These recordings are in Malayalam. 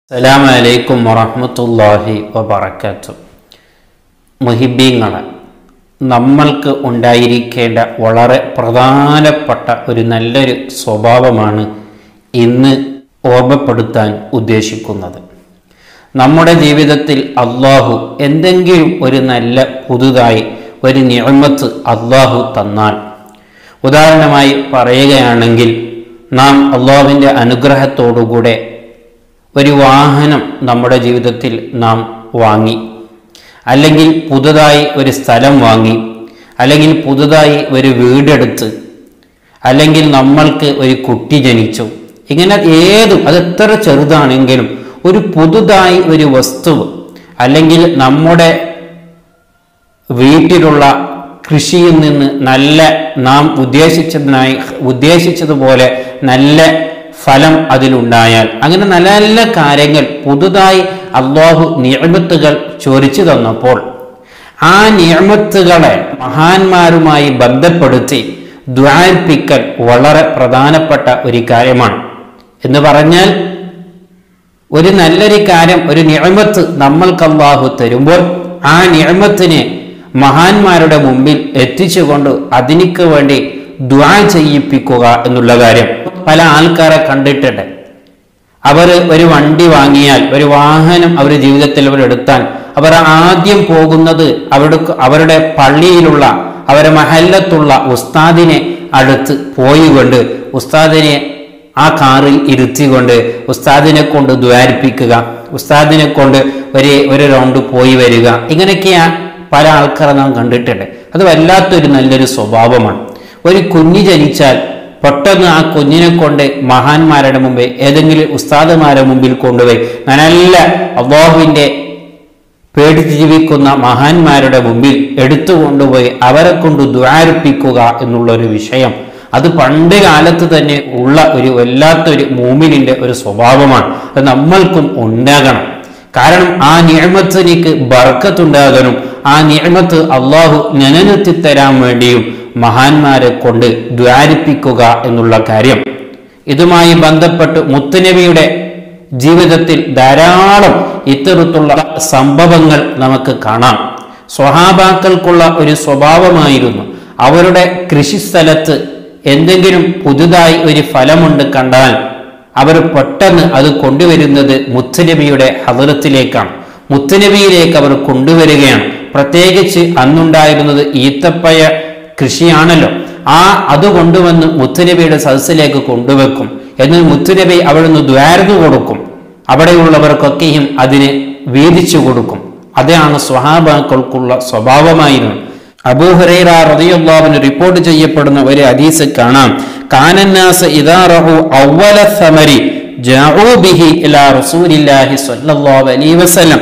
അസ്സലാമലൈക്കും വറഹ്മത്തുള്ളാഹി വബറകാത്തു മുഹിബീങ്ങളെ നമ്മൾക്ക് ഉണ്ടായിരിക്കേണ്ട വളരെ പ്രധാനപ്പെട്ട ഒരു നല്ലൊരു സ്വഭാവമാണ് ഇന്ന് ഓർമ്മപ്പെടുത്താൻ ഉദ്ദേശിക്കുന്നത് നമ്മുടെ ജീവിതത്തിൽ അള്ളാഹു എന്തെങ്കിലും ഒരു നല്ല പുതുതായി ഒരു നിയമത്ത് അള്ളാഹു തന്നാൽ ഉദാഹരണമായി പറയുകയാണെങ്കിൽ നാം അള്ളാഹുവിൻ്റെ അനുഗ്രഹത്തോടുകൂടെ ഒരു വാഹനം നമ്മുടെ ജീവിതത്തിൽ നാം വാങ്ങി അല്ലെങ്കിൽ പുതുതായി ഒരു സ്ഥലം വാങ്ങി അല്ലെങ്കിൽ പുതുതായി ഒരു വീടെടുത്ത് അല്ലെങ്കിൽ നമ്മൾക്ക് ഒരു കുട്ടി ജനിച്ചു ഇങ്ങനെ ഏതും അത് എത്ര ചെറുതാണെങ്കിലും ഒരു പുതുതായി ഒരു വസ്തു അല്ലെങ്കിൽ നമ്മുടെ വീട്ടിലുള്ള കൃഷിയിൽ നിന്ന് നല്ല നാം ഉദ്ദേശിച്ചതിനായി ഉദ്ദേശിച്ചതുപോലെ നല്ല ഫലം അതിലുണ്ടായാൽ അങ്ങനെ നല്ല നല്ല കാര്യങ്ങൾ പുതുതായി അള്ളാഹു നിയമത്തുകൾ ചോദിച്ചു തന്നപ്പോൾ ആ നിയമത്തുകളെ മഹാന്മാരുമായി ബന്ധപ്പെടുത്തി ദ്വാരിപ്പിക്കൽ വളരെ പ്രധാനപ്പെട്ട ഒരു കാര്യമാണ് എന്ന് പറഞ്ഞാൽ ഒരു നല്ലൊരു കാര്യം ഒരു നിയമത്ത് നമ്മൾക്ക് അള്ളാഹു തരുമ്പോൾ ആ നിയമത്തിനെ മഹാന്മാരുടെ മുമ്പിൽ എത്തിച്ചുകൊണ്ട് അതിനിക്ക് വേണ്ടി ദ്വാ ചെയ്യിപ്പിക്കുക എന്നുള്ള കാര്യം പല ആൾക്കാരെ കണ്ടിട്ടുണ്ട് അവർ ഒരു വണ്ടി വാങ്ങിയാൽ ഒരു വാഹനം അവർ ജീവിതത്തിൽ അവർ എടുത്താൽ അവർ ആദ്യം പോകുന്നത് അവരുടെ അവരുടെ പള്ളിയിലുള്ള അവരുടെ മഹല്ലത്തുള്ള ഉസ്താദിനെ അടുത്ത് പോയിക്കൊണ്ട് ഉസ്താദിനെ ആ കാറിൽ ഇരുത്തിക്കൊണ്ട് ഉസ്താദിനെ കൊണ്ട് ദ്വാരിപ്പിക്കുക ഉസ്താദിനെ കൊണ്ട് ഒരു ഒരു റൗണ്ട് പോയി വരിക ഇങ്ങനെയൊക്കെയാ പല ആൾക്കാരെ നാം കണ്ടിട്ടുണ്ട് അത് വല്ലാത്തൊരു നല്ലൊരു സ്വഭാവമാണ് ഒരു കുഞ്ഞ് ജനിച്ചാൽ പെട്ടെന്ന് ആ കുഞ്ഞിനെ കൊണ്ട് മഹാന്മാരുടെ മുമ്പിൽ ഏതെങ്കിലും ഉസ്താദുമാരുടെ മുമ്പിൽ കൊണ്ടുപോയി നല്ല അള്ളാഹുവിൻ്റെ പേടിച്ച് ജീവിക്കുന്ന മഹാന്മാരുടെ മുമ്പിൽ എടുത്തു കൊണ്ടുപോയി അവരെ കൊണ്ട് ദ്വാരിപ്പിക്കുക എന്നുള്ള ഒരു വിഷയം അത് പണ്ട് കാലത്ത് തന്നെ ഉള്ള ഒരു വല്ലാത്തൊരു മൂമിനിന്റെ ഒരു സ്വഭാവമാണ് അത് നമ്മൾക്കും ഉണ്ടാകണം കാരണം ആ നിയമത്തിനിക്ക് ബർക്കത്തുണ്ടാകാനും ആ നിയമത്ത് അള്ളാഹു നിലനിർത്തി തരാൻ വേണ്ടിയും മഹാന്മാരെ കൊണ്ട് ദ്വാരിപ്പിക്കുക എന്നുള്ള കാര്യം ഇതുമായി ബന്ധപ്പെട്ട് മുത്തുനബിയുടെ ജീവിതത്തിൽ ധാരാളം ഇത്തരത്തിലുള്ള സംഭവങ്ങൾ നമുക്ക് കാണാം സ്വഹാബാക്കൾക്കുള്ള ഒരു സ്വഭാവമായിരുന്നു അവരുടെ കൃഷിസ്ഥലത്ത് എന്തെങ്കിലും പുതുതായി ഒരു ഫലമുണ്ട് കണ്ടാൽ അവർ പെട്ടെന്ന് അത് കൊണ്ടുവരുന്നത് മുത്തുനബിയുടെ ഹദറത്തിലേക്കാണ് മുത്തുനബിയിലേക്ക് അവർ കൊണ്ടുവരികയാണ് പ്രത്യേകിച്ച് അന്നുണ്ടായിരുന്നത് ഈത്തപ്പയ കൃഷിയാണല്ലോ ആ അത് കൊണ്ടുവന്ന് മുത്തുനബിയുടെ സദസ്സിലേക്ക് കൊണ്ടുവെക്കും എന്നാൽ മുത്തുനബി അവിടുന്ന് ദ്വാരന്നു കൊടുക്കും അവിടെയുള്ളവർക്കൊക്കെയും അതിന് വീതിച്ചു കൊടുക്കും അതാണ് സ്വഹാബാക്കൾക്കുള്ള സ്വഭാവമായിരുന്നു അബൂഹുറൈറ റളിയല്ലാഹുവിന് റിപ്പോർട്ട് ചെയ്യപ്പെടുന്ന ഒരു ഹദീസ് കാണാം കാനന്നാസ് ഇദാറഹു അവല സമരി ജാഊ ബിഹി ഇലാ റസൂലില്ലാഹി സ്വല്ലല്ലാഹു അലൈഹി വസല്ലം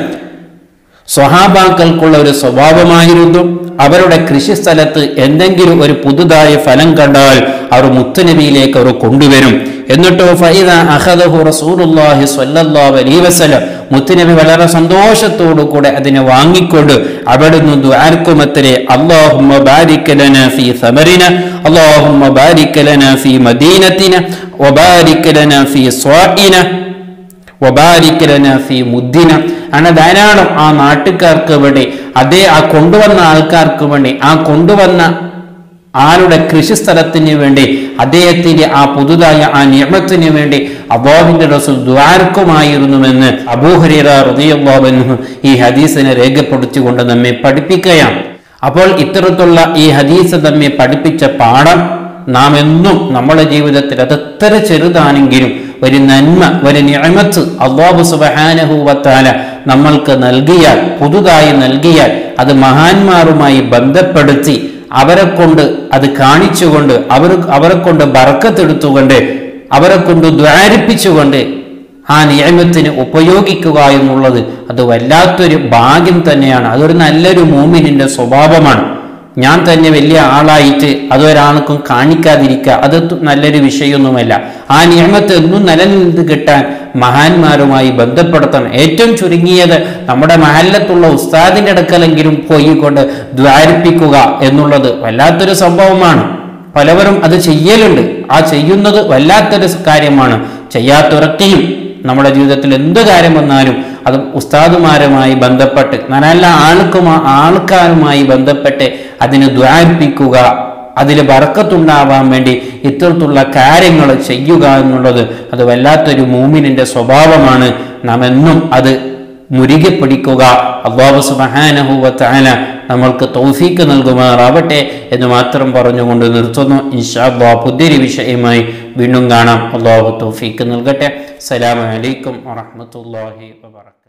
സ്വഹാബാക്കൾക്കുള്ള ഒരു സ്വഭാവമായിരുന്നു അവരുടെ കൃഷിസ്ഥലത്ത് എന്തെങ്കിലും ഒരു പുതുതായ ഫലം കണ്ടാൽ അവർ മുത്തുനബിയിലേക്ക് അവർ കൊണ്ടുവരും എന്നിട്ടോ ഫൈദ അഹദഹു റസൂലുള്ളാഹി സ്വല്ലല്ലാഹു അലൈഹി വസല്ലം മുത്തുനബി വളരെ സന്തോഷത്തോടു കൂടെ അതിനെ വാങ്ങിക്കൊണ്ട് അവിടുന്ന് ദ്വാർക്കുമത്തിലെ അല്ലാഹുമ്മ ബാരിക് ലന ഫീ സമരിന അല്ലാഹുമ്മ ബാരിക് ലന ഫീ മദീനത്തിന വബാരിക് ലന ഫീ സ്വാഇന വബാരിക്കലന ഫി മുദ്ദിന അങ്ങനെ ധാരാളം ആ നാട്ടുകാർക്ക് വേണ്ടി അതേ ആ കൊണ്ടുവന്ന ആൾക്കാർക്ക് വേണ്ടി ആ കൊണ്ടുവന്ന ആരുടെ കൃഷിസ്ഥലത്തിന് വേണ്ടി അദ്ദേഹത്തിന്റെ ആ പുതുതായ ആ നിയമത്തിന് വേണ്ടി അബോഹിന്റെ റസൂൽ ദ്വാരക്കുമായിരുന്നുവെന്ന് അബൂഹരീറ റുദിയബോബനു ഈ ഹദീസിനെ രേഖപ്പെടുത്തിക്കൊണ്ട് നമ്മെ പഠിപ്പിക്കുകയാണ് അപ്പോൾ ഇത്തരത്തിലുള്ള ഈ ഹദീസ് നമ്മെ പഠിപ്പിച്ച പാഠം നാം എന്നും നമ്മുടെ ജീവിതത്തിൽ അത് എത്ര ചെറുതാണെങ്കിലും ഒരു നന്മ ഒരു നിയമത്ത് അള്ളാഹു സുബഹാനഹൂവത്താല നമ്മൾക്ക് നൽകിയാൽ പുതുതായി നൽകിയാൽ അത് മഹാന്മാരുമായി ബന്ധപ്പെടുത്തി അവരെ കൊണ്ട് അത് കാണിച്ചുകൊണ്ട് അവർ അവരെ കൊണ്ട് ബർക്കത്തെടുത്തുകൊണ്ട് അവരെ കൊണ്ട് ദ്വാരിപ്പിച്ചുകൊണ്ട് ആ നിയമത്തിന് ഉപയോഗിക്കുക എന്നുള്ളത് അത് വല്ലാത്തൊരു ഭാഗ്യം തന്നെയാണ് അതൊരു നല്ലൊരു മൂമിനിന്റെ സ്വഭാവമാണ് ഞാൻ തന്നെ വലിയ ആളായിട്ട് അതൊരാൾക്കും കാണിക്കാതിരിക്കുക അത് നല്ലൊരു വിഷയമൊന്നുമല്ല ആ നിയമത്തെ എന്നും നിലനിന്ന് കിട്ടാൻ മഹാന്മാരുമായി ബന്ധപ്പെടുത്തണം ഏറ്റവും ചുരുങ്ങിയത് നമ്മുടെ മഹല്ലത്തുള്ള ഉസ്താദിന്റെ അടുക്കലെങ്കിലും പോയിക്കൊണ്ട് ദ്വാരിപ്പിക്കുക എന്നുള്ളത് വല്ലാത്തൊരു സംഭവമാണ് പലവരും അത് ചെയ്യലുണ്ട് ആ ചെയ്യുന്നത് വല്ലാത്തൊരു കാര്യമാണ് ചെയ്യാത്തുറക്കുകയും നമ്മുടെ ജീവിതത്തിൽ എന്ത് കാര്യം വന്നാലും അത് ഉസ്താദുമാരുമായി ബന്ധപ്പെട്ട് നല്ല ആൾക്കുമാ ആൾക്കാരുമായി ബന്ധപ്പെട്ട് അതിന് ദ്വാരിപ്പിക്കുക അതിൽ ബറക്കത്തുണ്ടാവാൻ വേണ്ടി ഇത്തരത്തിലുള്ള കാര്യങ്ങൾ ചെയ്യുക എന്നുള്ളത് അത് വല്ലാത്തൊരു മൂമിനിന്റെ സ്വഭാവമാണ് നാം എന്നും അത് മുരുകെ പിടിക്കുക അള്ളാഹു സുബഹാനഹുവത്താന നമ്മൾക്ക് തൗഫീക്ക് നൽകുമാറാവട്ടെ എന്ന് മാത്രം പറഞ്ഞുകൊണ്ട് നിർത്തുന്നു ഇൻഷാ അള്ളാഹ് പുതിയൊരു വിഷയമായി വീണ്ടും കാണാം അള്ളാഹു തൗഫീക്ക് നൽകട്ടെ അസ്സലാമു അലൈക്കും വറഹ്മത്തുള്ളാഹി വബറകാതുഹു